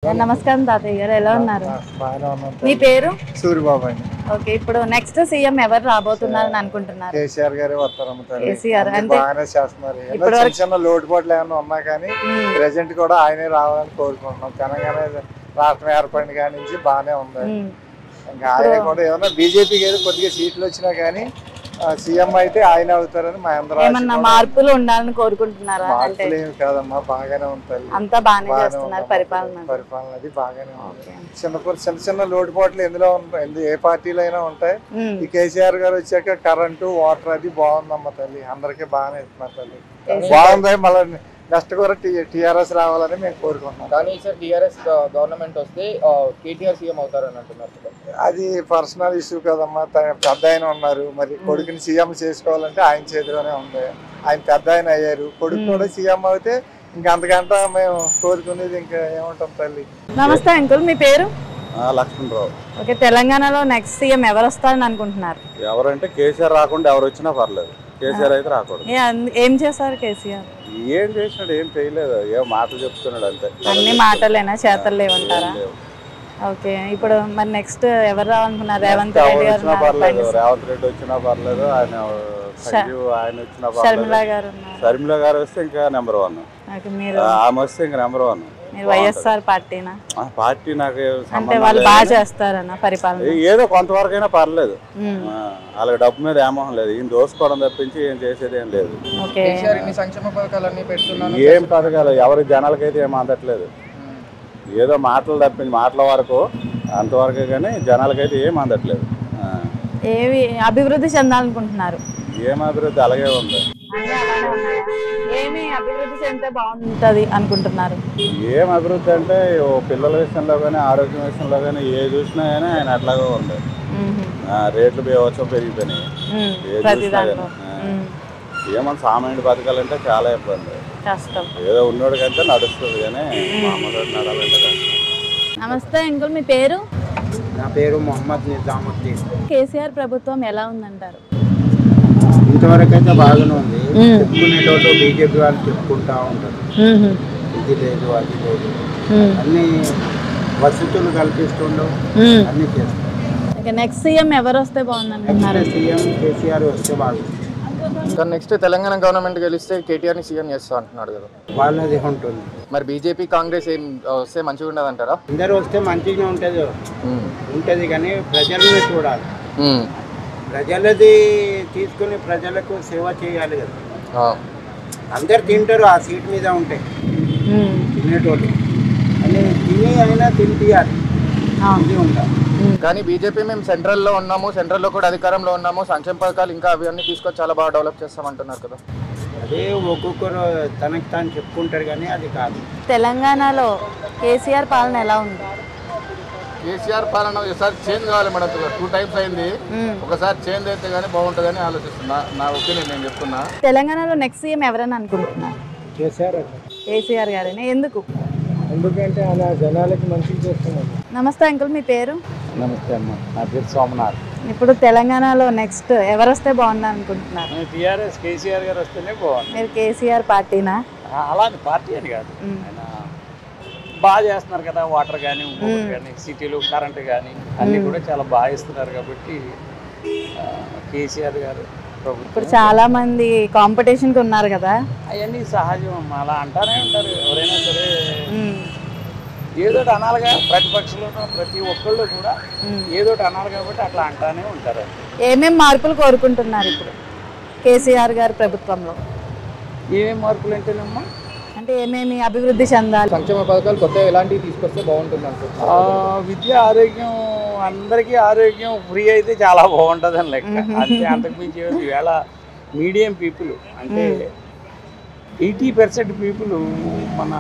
నమస్కారం తాతయ్య గారు ఎలా ఉన్నారు బాగానే ఉన్నాం మీ పేరు సూర్యబాబు అండి ఓకే ఇప్పుడు నెక్స్ట్ సీఎం ఎవరు రాబోతున్నారని అనుకుంటున్నారు కేసీఆర్ గారే వస్తారమ్మ తల్లి కేసీఆర్ అన్ని అంటే బాగానే చేస్తున్నారు ఏదో ఇప్పటి చిన్న వరకు- చిన్న లోటుపాట్లు ఏమైనా ఉన్నా కానీ మ్మ్. ప్రెసెంట్ కూడా ఆయనే రావాలని కోరుకుంటున్నాం తెలంగాణ రాష్ట్రం ఏర్పడిన కాడి నుంచి బాగానే ఉంది మ్మ్. ఇంకా ఆయన కూడా ఏమన్నా బీజేపీకి ఏదో కొద్దిగా సీట్లు వచ్చినా కానీ సీఎం అయితే ఆయన అవుతారని మా అందరూ ఏమన్నా ఆశ. మార్పులు ఉండాలని కోరుకుంటున్నారా అంటే మార్పులు ఏమి కాదమ్మా బాగానే ఉంటాయి అంతా బాగానే బాగానే చేస్తున్నారు ఉందమ్మా. పరిపాలన పరిపాలన అది బాగానే ఉంది ఓకే. చిన్న చిన్న చిన్న లోటుపాట్లు ఎందులో ఉంటాయి ఎందు- ఏ పార్టీలో అయినా ఉంటాయి మ్మ్. ఈ కేసీఆర్ గారు వచ్చాక కరెంటు వాటర్ అది బాగుందమ్మ తల్లి అందరికీ బాగానే ఇస్తున్నారు తల్లి కేసీఆర్ బాగుంది మళ్ళీ నెక్స్ట్ కూడా టీఆర్ఎస్ రావాలని మేము కోరుకుంటున్నాం కానీ ఈసారి టీఆర్ఎస్ గవర్నమెంట్ వస్తే కేటీఆర్ సీఎం అవుతారని అంటున్నారు కదా. అది పర్సనల్ ఇష్యూ కదమ్మా తన పెద్ద ఆయన ఉన్నారు మరి కొడుకుని సీఎం చేసుకోవాలంటే ఆయన చేతిలోనే ఉంది ఆయన పెద్ద ఆయన అయ్యారు కొడుకు కూడా సీఎం అయితే ఇంకా అంతకంటే మేము కోరుకునేది ఇంకా ఏముంటాం తల్లి నమస్తే అంకుల్ మీ పేరు లక్ష్మణరావు ఓకే తెలంగాణలో నెక్స్ట్ సీఎం ఎవరు వస్తారని అనుకుంటున్నారు ఎవరంటే కేసీఆర్ రాకుండా ఎవరు వచ్చినా పర్లేదు కేసీఆర్ అయితే రాకూడదు ఏ అంద- ఏం చేశారు కేసీఆర్ ఏం చేసినాడు ఏం చేయలేదు ఏం మాటలు చెప్తున్నాడు అంతే అన్ని మాటలేనా చేతలు లేవంటారా ఏం లేవు. ఓకే ఇప్పుడు మరి నెక్స్ట్ ఎవరు రావాలనుకున్నారు రేవంత్ ఎవరు రెడ్డి గారు వచ్చినా ఉన్నారు, పర్లేదు బండి రేవంత్ రెడ్డి వచ్చినా పర్లేదు ఆయన సంజీవ్ ఆయన వచ్చినా షర్మిల పర్లేదు గారు ఉన్నారు షర్మిల గారు వస్తే ఇంకా నెంబర్ వన్ ఓకే మీరు ఆమె వస్తే ఇంకా నెంబర్ వన్ మీరు వైఎస్ఆర్ పార్టీనా ఆ పార్టీ నాకు ఏం అంటే సంబంధం వాళ్ళు లేదు. బాగా చేస్తారన్న పరిపాలన ఏ- ఏదో కొంతవరకు అయినా పర్లేదు మ్మ్. ఆ, వాళ్ళకి డబ్బు మీద ఏమోహం లేదు ఈయన దోసుకోవడం తప్పించి ఏం చేసేది ఏం లేదు ఓకే కేసీఆర్ ఇన్ని సంక్షేమ పథకాలన్నీ పెడుతున్నాను ఏం పథకాలు ఎవరి జనాలకైతే ఏం అందట్లేదు ఏదో మాటలు తప్పించి మాటల వరకు అంతవరకే కానీ జనాలకైతే ఏం అందట్లేదు ఆ, ఏవి అభివృద్ధి చెందాలనుకుంటున్నారు ఏం అభివృద్ధి అలాగే ఉంది అన్నీ అలానే ఉన్నాయా? ఏమి అభివృద్ధి చెందితే బాగుంటది అనుకుంటున్నారు ఏం అభివృద్ధి అంటే ఓ పిల్లల విషయంలో కానీ ఆరోగ్యం విషయంలో కానీ ఏ చూసినా కానీ ఆయన అట్లాగే ఉంది మ్మ్. ఆ, రేట్లు బేవచ్చు పెరిగిపోయినాయి మ్మ్. ఏ ప్రతి చూసినా దాంట్లో కానీ, ఆ. మ్మ్. ఏమన్నా సామాన్యుడు బతకాలంటే చాలా ఇబ్బంది కష్టం ఏదో ఉన్నోడికంటే నడుస్తుంది కానీ మామూలు నడాలంటే కష్టం నమస్తే అంకుల్ మీ పేరు నా పేరు మొహమ్మద్ నిజాముద్దీన్ కేసీఆర్ ప్రభుత్వం ఎలా ఉందంటారు ఇంతవరకు అయితే బాగానే ఉంది చెప్పుకునేటోళ్ళు బీజేపీ వాళ్ళు చెప్పుకుంటా ఉంటారు ఇది లేదు అది లేదు అన్ని వసతులు కల్పిస్తుండవు అన్ని చేస్తారు ఇక నెక్స్ట్ సీఎం ఎవరు వస్తే బాగుంది అనుకుంటున్నారు సీఎం కేసీఆర్ వస్తే బాగుంది కానీ నెక్స్ట్ తెలంగాణ గవర్నమెంట్ గెలిస్తే కేటీఆర్ ని సీఎం చేస్తా అంటున్నాడు కదా వాళ్ళది ఉంటుంది మరి బీజేపీ కాంగ్రెస్ ఏం వస్తే మంచిగా ఉండదు అంటారా అందరూ వస్తే మంచిగా ఉంటుంది ఉంటుంది కానీ ప్రజల్ని చూడాలి ప్రజలది తీసుకుని ప్రజలకు సేవ చేయాలి కదా అందరు తింటారు ఆ సీట్ మీద ఉంటే మ్మ్. తినేటోళ్ళు అని తిని అయినా తినిపించాలి అవును. ఇది ఉండాలి కానీ బీజేపీ మేము సెంట్రల్ లో ఉన్నాము సెంట్రల్ లో కూడా అధికారంలో ఉన్నాము సంక్షేమ పథకాలు ఇంకా అవన్నీ తీసుకొని చాలా బాగా డెవలప్ చేస్తామంటున్నారు కదా అదే ఒక్కొక్కరు తనకి తాను చెప్పుకుంటారు కానీ అది కాదు తెలంగాణలో కేసీఆర్ పాలన ఎలా ఉంది కేసీఆర్ పాలన ఒకసారి చేంజ్ కావాలి మేడం టూ టైమ్స్ అయింది మ్మ్. ఒకసారి చేంజ్ అయితే కానీ బాగుంటుందని ఆలోచిస్తున్నా నా ఒపీనియన్ నేను చెప్తున్నా తెలంగాణలో నెక్స్ట్ సీఎం ఎవరని అనుకుంటున్నారు కేసీఆర్ కేసీఆర్ గారేనా ఎందుకు ఎందుకంటే ఆయన జనాలకి మంచిగా చేస్తున్నారు నమస్తే అంకుల్ మీ పేరు నమస్తే అమ్మ నా పేరు సోమనాథ్ ఇప్పుడు తెలంగాణలో నెక్స్ట్ ఎవరు వస్తే బాగుంది అనుకుంటున్నారు టీఆర్ఎస్ కేసీఆర్ గారు వస్తేనే బాగుంది మీరు కేసీఆర్ పార్టీనా అలాంటి పార్టీ అని కాదు మ్మ్. ఆయన బాగా చేస్తున్నారు కదా వాటర్ కానీ ఇంకొకటి కానీ సిటీలు కరెంట్ కానీ అన్ని కూడా చాలా బాగా ఇస్తున్నారు కాబట్టి ఆ, కేసీఆర్ గారు ఇప్పుడు ప్రభుత్వం చాలా మంది కాంపిటీషన్ కి ఉన్నారు కదా అవన్నీ సహజం అమ్మా. అలా అంటానే ఉంటారు ఎవరైనా సరే మ్మ్. ఏదోటి అనాలిగా ప్రతిపక్షంలో ప్రతి ఒక్కళ్ళు కూడా మ్మ్. ఏదోటి అనాలి కాబట్టి అట్లా అంటానే ఉంటారు ఏమేం మార్పులు కోరుకుంటున్నారు ఇప్పుడు కేసీఆర్ గారి ప్రభుత్వంలో ఏమేం మార్పులు అంటేనమ్మా అంటే ఏమేమి అభివృద్ధి చెందాలి సంక్షేమ పథకాలు కొత్త ఎలాంటివి తీసుకొస్తే బాగుంటుంది అనుకుంటున్నారు ఆ, విద్య ఆరోగ్యం అందరికీ ఆరోగ్యం ఫ్రీ అయితే చాలా బాగుంటుంది అని లెక్క అంతే అంతకు మించి ఏమీ లేదు. ఈవేళ మీడియం పీపుల్ అంటే ఎయిటీ పర్సెంట్ పీపుల్ మన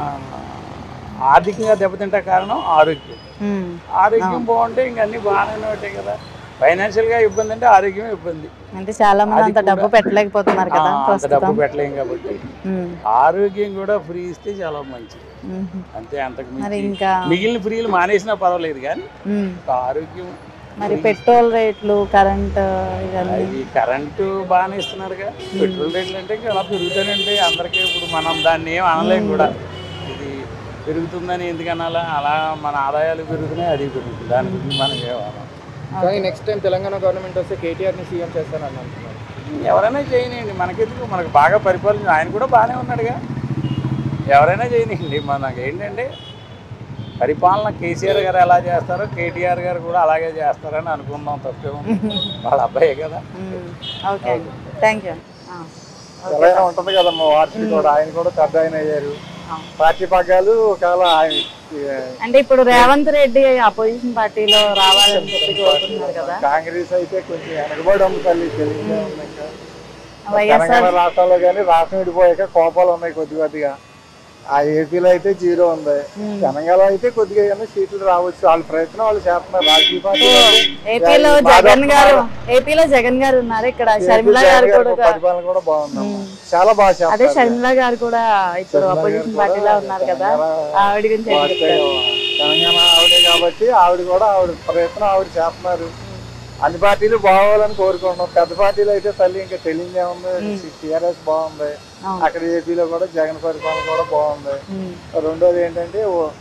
ఆర్థికంగా దెబ్బతింటే కారణం ఆరోగ్యం మ్మ్. ఆరోగ్యం బాగుంటే ఇంక అన్ని బాగానే ఉంటాయి కదా ఫైనాన్షియల్గా ఇబ్బంది అంటే ఆరోగ్యం ఇబ్బంది అంటే చాలా మంది అంత డబ్బు పెట్టలేకపోతున్నారు ఆ, కదా అంత డబ్బు ప్రస్తుతం పెట్టలేం కాబట్టి మ్మ్. ఆరోగ్యం కూడా ఫ్రీ ఇస్తే చాలా మంచిది మ్మ్. అంతే అంతకు మరి మించి ఇంకా మిగిలిన ఫ్రీలు మానేసినా పర్వాలేదు కానీ మ్మ్. ఒక ఆరోగ్యం మరి పెట్రోల్ రేట్లు కరెంట్ ఇవన్నీ అది కరెంటు బాగానే ఇస్తున్నారుగా పెట్రోల్ రేట్లు అంటే ఇంకా అలా పెరుగుతానంటే అందరికీ ఇప్పుడు మనం దాన్ని ఏం అనలేం కూడా ఇది పెరుగుతుందని ఎందుకనాలా అలా మన ఆదాయాలు పెరుగుతున్నాయి అది పెరుగుతుంది దాని గురించి మనకి ఏమన్నా కానీ నెక్స్ట్ టైం తెలంగాణ గవర్నమెంట్ వస్తే కేటీఆర్ని సీఎం చేస్తానని అంటున్నారు ఎవరైనా చేయనియండి మనకెందుకు మనకు బాగా పరిపాలన ఆయన కూడా బాగానే ఉన్నాడుగా ఎవరైనా చేయనియండి మనకి ఏంటంటే పరిపాలన కేసీఆర్ గారు ఎలా చేస్తారో కేటీఆర్ గారు కూడా అలాగే చేస్తారని అనుకుందాం తప్పేమో వాళ్ళ అబ్బాయే కదా ఓకే అండి థ్యాంక్ యూ ఎలా ఉంటుంది కదమ్మా వార్షిక కూడా ఆయన కూడా పెద్ద ఆయన అయ్యారు పార్టీ పగ్గాలు ఒకవేళ ఆయన అంటే ఇప్పుడు రేవంత్ రెడ్డి అపోజిషన్ పార్టీలో రావాలని చెప్పి కోరుకుంటున్నారు కదా కాంగ్రెస్ అయితే కొంచెం వెనకబడి ఉంది తల్లి తెలుగులో ఉంది ఇంకా వైఎస్ఆర్ తెలంగాణ రాష్ట్రాల్లో కానీ రాష్ట్రం విడిపోయాక కోపాలు ఉన్నాయి కొద్ది కొద్దిగా ఆ ఏపీలో అయితే జీరో ఉంది తెలంగాణ అయితే కొద్దిగా ఏమైనా సీట్లు రావచ్చు వాళ్ళ ప్రయత్నం వాళ్ళు చేస్తున్నారు రాజకీయ పార్టీ ఏపీలో జగన్ గారు ఏపీలో జగన్ గారు ఉన్నారు ఇక్కడ షర్మిల గారు కూడా పరిపాలన కూడా బాగుందమ్మా చాలా బాగా అదే చేస్తారు షర్మిల గారు కూడా ఇప్పుడు అపోజిషన్ పార్టీలో ఉన్నారు కదా ఆవిడ గురించి ఏం చెప్తారు? తెలంగాణ ఆవిడే కాబట్టి ఆవిడ కూడా ఆవిడ ప్రయత్నం ఆవిడ చేస్తున్నారు అన్ని పార్టీలు బాగోవాలని కోరుకుంటున్నాం పెద్ద పార్టీలు అయితే తల్లి ఇంకా తెలియదే ఉంది టీఆర్ఎస్ బాగుంది అవును. అక్కడ ఏపీలో కూడా జగన్ పరిపాలన కూడా బాగుంది ఉమ్, రెండోది ఏంటంటే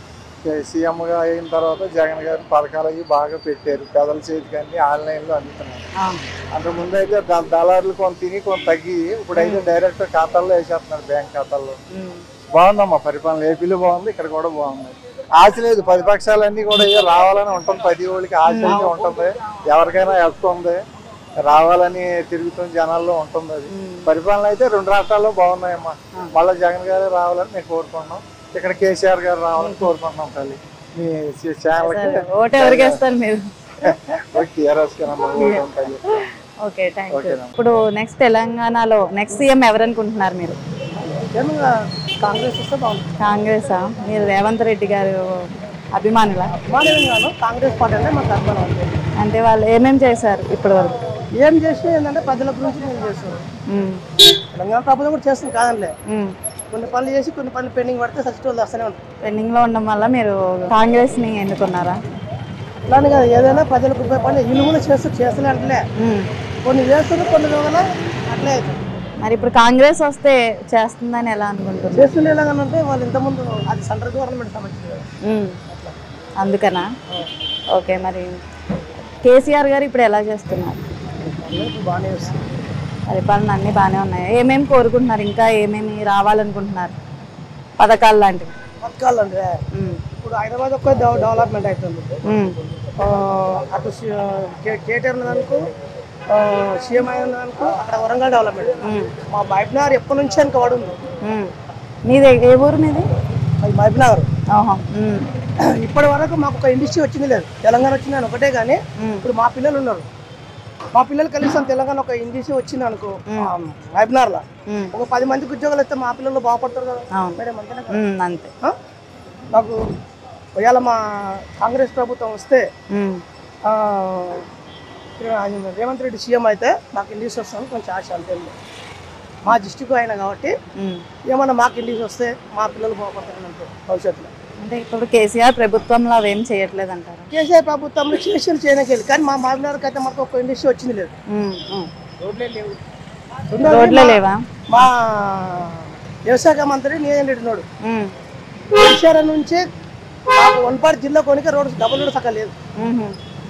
సీఎం గా అయిన తర్వాత జగన్ గారి పథకాలు అవి బాగా పెట్టారు పెదల చేతికి అన్ని ఆన్లైన్ లో అందుతున్నాయి ఆ, అంతకు ముందు అయితే ద- దళారులు కొంత తిని కొంత తగ్గి ఇప్పుడైతే డైరెక్ట్ ఖాతాల్లో వేసేస్తున్నారు బ్యాంక్ ఖాతాల్లో ఉమ్, బాగుందమ్మా పరిపాలన ఏపీలో బాగుంది ఇక్కడ కూడా బాగుంది ఆశ లేదు ప్రతిపక్షాలన్నీ కూడా ఏ రావాలని ఉంటుంది ప్రతి ఒళ్ళకి ఆశ అయితే ఉంటుంది ఎవరికైనా హెల్ప్ ఉంది రావాలని తిరుగుతున్న జనాల్లో ఉంటుంది అది పరిపాలన అయితే రెండు రాష్ట్రాల్లో బాగున్నాయమ్మా మళ్ళీ జగన్ గారు రావాలని మేము కోరుకుంటున్నాం ఇక్కడ కేసీఆర్ గారు రావాలని కోరుకుంటున్నాం తల్లి మీ ఛానల్ సరే, ఓటు ఎవరికి వేస్తారు మీరు టీఆర్ఎస్ తల్లి ఓకే థ్యాంక్ యూ ఇప్పుడు నెక్స్ట్ తెలంగాణలో నెక్స్ట్ సీఎం ఎవరు అనుకుంటున్నారు మీరు కాంగ్రెస్ వస్తే బాగుంటుంది కాంగ్రెసా మీరు రేవంత్ రెడ్డి గారు అభిమానులా మానేగాను కాంగ్రెస్ పార్టీ అంటే మాకు అభిమానం ఉంది అంటే వాళ్ళు ఏమేం చేశారు ఇప్పటి వరకు ఏం చేసినా ఏంటంటే ప్రజల గురించి నేను చేస్తున్నాను ఉమ్, తెలంగాణ ప్రభుత్వం కూడా చేస్తుంది కాదంలే ఉమ్. కొన్ని పనులు చేసి కొన్ని పనులు పెండింగ్ పడితే సచివ వాళ్ళు వస్తూనే ఉంటాయి పెండింగ్ లో ఉండడం వల్ల మీరు కాంగ్రెస్ ని ఎన్నుకున్నారా ఇలానే కాదు ఏదైనా ప్రజలకు ఉపయోగపడి ఇల్లు కూడా చేస్తూ చేస్తూనే అంటే ఉమ్. కొన్ని చేస్తున్నారు కొన్ని వల్ల అట్లే అవుతుంది మరి ఇప్పుడు కాంగ్రెస్ వస్తే చేస్తుందని ఎలా అనుకుంటున్నారు చేస్తుండే ఎలాగనంటే వాళ్ళు ఇంతకుముందు అది సెంట్రల్ గవర్నమెంట్ సంబంధించింది కదా. ఉమ్. అందుకనా ఓకే మరి కేసీఆర్ గారు ఇప్పుడు ఎలా చేస్తున్నారు అందులో ఇప్పుడు బాగానే వస్తుంది పరిపాలన అన్నీ బాగానే ఉన్నాయి ఏమేమి కోరుకుంటున్నారు ఇంకా ఏమేమి రావాలనుకుంటున్నారు పథకాలు లాంటివి పథకాలు అంటే ఉమ్. ఇప్పుడు హైదరాబాద్ ఒక్క డెవ- డెవలప్మెంట్ అవుతుంది ఉమ్. ఆ, అటు సి- కే- కేటీఆర్ ఉన్నదనుకో సీఎం అయినందుకు అక్కడ వరంగల్ డెవలప్మెంట్ మా మహబూబ్నగర్ ఎప్పటి నుంచి వెనక పడి ఉంది ఉమ్. మీది ఏ ఊరు మీది అది మహబూబ్నగర్ ఓహో ఉమ్. ఇప్పటి వరకు మాకు ఒక ఇండస్ట్రీ వచ్చింది లేదు తెలంగాణ వచ్చింది అని ఒకటే కానీ ఇప్పుడు మా పిల్లలు ఉన్నారు మా పిల్లలు కనీసం తెలంగాణ ఒక ఇండస్ట్రీ వచ్చింది అనుకో మహబూబ్నగర్లో ఉమ్. ఒక పది మందికి ఉద్యోగాలు ఇస్తే మా పిల్లలు బాగుపడతారు కదా అవును. మేడం అంతేనా కదా? ఉమ్, అంతే ఆ? మాకు ఒకవేళ మా కాంగ్రెస్ ప్రభుత్వం వస్తే ఉమ్. ఆ, ఆయన రేవంత్ రెడ్డి సీఎం అయితే మాకు ఇండియస్ వస్తామని కొంచెం ఆశ అంతే మా డిస్టిక్ ఆయన కాబట్టి ఉమ్. ఏమన్నా మాకు ఇండియస్ వస్తే మా పిల్లలు బాగుపడతారని అనుకో భవిష్యత్తులో అంటే ఇప్పుడు కేసీఆర్ ప్రభుత్వంలో అవేం చేయట్లేదు అంటారు కేసీఆర్ ప్రభుత్వంలో చేసిన చేయనకెళ్ళి కానీ మా మామినార్కి అయితే మాకు ఒక ఇండస్ట్రీ వచ్చింది లేదు రోడ్లే లేవు రోడ్లే లేవా మా వ్యవసాయ మంత్రి నియోజన రెడ్డి ఉన్నాడు ఉమ్. కేసీఆర్ నుంచి మాకు వన్పాడు జిల్లా కొనికే రోడ్డు డబుల్ రోడ్ సగం లేదు ఉహు.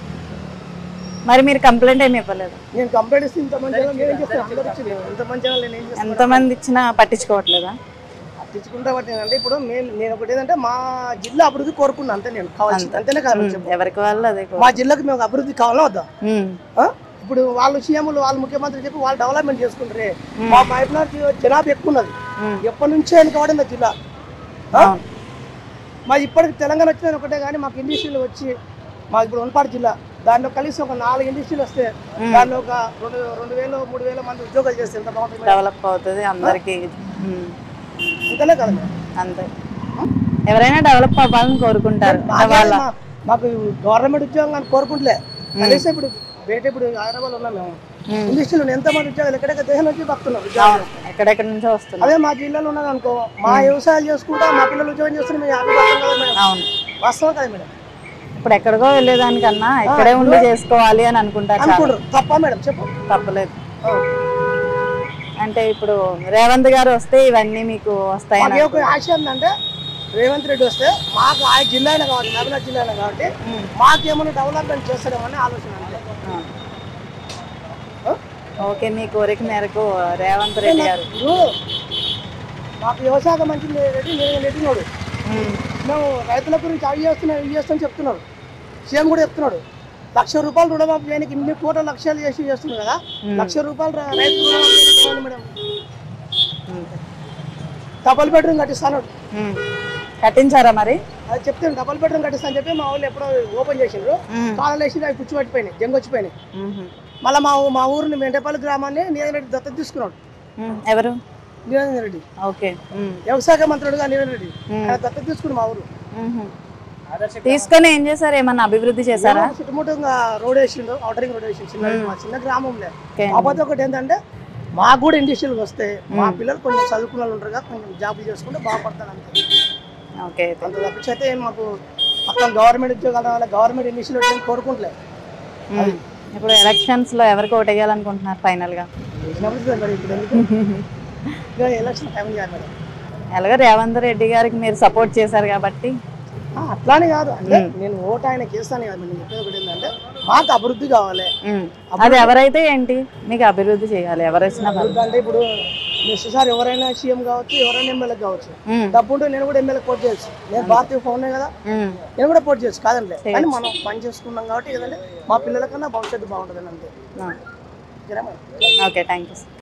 మరి మీరు కంప్లైంట్ ఏమి ఇవ్వలేదు నేను కంప్లైంట్ ఇస్తే ఇంత మంచి నేను ఏం చేస్తాను అందరూ వచ్చి ఇంత మంచి నేను ఏం చేస్తాను ఎంతమంది ఇచ్చినా పట్టించుకోవట్లేదా తెచ్చుకుంటా బట్టి అంటే ఇప్పుడు మేము నేను ఒకటి ఏంటంటే మా జిల్లా అభివృద్ధి కోరుకున్నా అంతే నేను కావాల్సింది అంతేనే కాదు ఉమ్, ఎవరికి వాళ్ళు అదే మా జిల్లాకి మేము అభివృద్ధి కావాలా వద్దా ఉమ్. ఆ? ఇప్పుడు వాళ్ళు సీఎంలు వాళ్ళు ముఖ్యమంత్రి చెప్పి వాళ్ళు డెవలప్మెంట్ చేసుకుంటారే మా పైపునార్ జనాభా ఎక్కువ ఉన్నది ఉమ్. ఎప్పటి నుంచో వెనక పడింది ఆ జిల్లా ఆ? మా ఇప్పటికి తెలంగాణ వచ్చిన ఒకటే కానీ మాకు ఇండస్ట్రీలు వచ్చి మా ఇప్పుడు ఉన్పాడు జిల్లా దాంట్లో కలిసి ఒక నాలుగు ఇండస్ట్రీలు వస్తే దాంట్లో ఒక రెండు రెండు వేలు మూడు వేల మంది ఉద్యోగాలు చేస్తే ఎంత బాగుంటుంది మేడం? డెవలప్ అవుతుంది అందరికి ఉమ్. అంతేనే కదా మేడం? అంతే ఎవరైనా డెవలప్ అవ్వాలని కోరుకుంటారు మాకే వాళ్ళ మా- మాకు గవర్నమెంట్ ఉద్యోగం అని కోరుకుంటలే కనీసం ఇప్పుడు బయట ఇప్పుడు హైదరాబాద్ ఉన్నాం మేము ఇండస్ట్రీలో ఎంత మంది ఉద్యోగాలు ఎక్కడెక్కడ దేశం నుంచి వస్తున్నారు ఉద్యోగాలు. ఎక్కడెక్కడి నుంచో వస్తున్నారు అదే మా జిల్లాలో ఉన్నది అనుకో మా వ్యవసాయాలు చేసుకుంటా మా పిల్లలు ఉద్యోగం చేస్తున్నారు మేము హ్యాపీ పడతాం కదా మేడం అవును వాస్తవం కదా మేడం ఇప్పుడు ఎక్కడికో వెళ్ళేదానికన్నా ఇక్కడే ఉండి చేసుకోవాలి అని అనుకుంటారు చాలా. అనుకుంటారు తప్ప మేడం చెప్పు తప్పలేదు ఆ. అంటే ఇప్పుడు రేవంత్ గారు వస్తే ఇవన్నీ మీకు వస్తాయని మాకు ఏ ఒక ఆశ ఏంటంటే రేవంత్ రెడ్డి వస్తే మాకు ఆ జిల్లా అయినా కాబట్టి నగర్ జిల్లా అయినా కాబట్టి మాకేమైనా డెవలప్మెంట్ చేస్తారేమని ఆలోచన అంతే ఓకే మీ కోరిక మేరకు రేవంత్ రెడ్డి గారు ఇప్పుడు మాకు వ్యవసాయ మంచి రెడ్డి నేను నెట్టినోడు ఉమ్, మేము రైతుల గురించి అవి చేస్తున్నాం ఇవి చేస్తాం చెప్తున్నాడు సీఎం కూడా చెప్తున్నాడు లక్ష రూపాయలు రుణమాఫీ చేయడానికి ఇన్ని కోట్ల లక్షలు చేసి చేస్తున్నాడు కదా లక్ష రూపాయలు ర- రైతు రుణమాఫీ చేయడానికి ఇవ్వండి మేడం ఉమ్, డబల్ బెడ్రూమ్ కట్టిస్తాను ఉమ్. కట్టించారా మరి అది చెప్తాను డబల్ బెడ్రూమ్ కట్టిస్తాను చెప్పి మా వాళ్ళు ఎప్పుడో ఓపెన్ చేసిండ్రు ఉమ్, కాలం వేసి అవి పుచ్చి పట్టిపోయినాయి జంగు వచ్చిపోయినాయి ఉమ్హు. మళ్ళీ మా ఊ- మా ఊరిని మెంటపల్లి గ్రామాన్ని నీరజన్ రెడ్డి దత్తత తీసుకున్నాడు ఉమ్, ఎవరు నీరజన్ రెడ్డి ఓకే ఉమ్, వ్యవసాయ మంత్రుడుగా నీరజన్ రెడ్డి ఉమ్. ఆయన దత్తత తీసుకుని మా ఊరు ఉమ్హు. తీసుకొని ఏం చేశారు ఏమన్నా అభివృద్ధి చేశారా చుట్టుముట్టుగా రోడ్ వేసిండు అవుటరింగ్ రోడ్ వేసిండు చిన్న మా చిన్న గ్రామంలో ఓకే. కాకపోతే ఒకటి ఏంటంటే మాకు కూడా ఇండస్ట్రీలకు వస్తే మా పిల్లలు కొంచెం చదువుకున్న వాళ్ళు ఉంటారు కదా కొంచెం జాబులు చేసుకుంటే బాగుపడతారు అంతే ఓకే అయితే. అంత తప్పించైతే మాకు మొత్తం గవర్నమెంట్ ఉద్యోగాల వల్ల గవర్నమెంట్ ఇండస్ట్రీలు వచ్చి కోరుకుంటలే ఉమ్. ఇప్పుడు ఎలక్షన్స్ లో ఎవరికి ఓటు వేయాలనుకుంటున్నారు ఫైనల్ గా వేసినప్పుడు మరి ఇప్పుడు ఎందుకు ఇంకా ఎలక్షన్ టైం చేయాలి మేడం ఎలాగో రేవంత్ రెడ్డి గారికి మీరు సపోర్ట్ చేశారు కాబట్టి ఆ, అట్లానే కాదు అంటే నేను ఓటు ఆయనకి వేస్తాను కాదు నేను చెప్పేది ఒకటి ఏంటంటే మాకు అభివృద్ధి కావాలి ఉమ్. అది ఎవరైతే ఏంటి మీకు అభివృద్ధి చేయాలి ఎవరు వచ్చినా పర్లేదు. అభివృద్ధి అంటే ఇప్పుడు నెక్స్ట్ సార్ ఎవరైనా సీఎం కావచ్చు ఎవరైనా ఎమ్మెల్యే కావచ్చు ఉమ్, డబ్బు ఉంటే నేను కూడా ఎమ్మెల్యే పోటీ చేయొచ్చు నేను భారతీయ ఫోన్ కదా ఉమ్. నేను కూడా పోటీ చేయొచ్చు కాదండి కానీ మనం పని చేసుకున్నాం కాబట్టి ఏదంటే మా పిల్లలకన్నా భవిష్యత్తు బాగుంటుంది అంతే ఆ. ఓకేనా మేడం? Okay thank you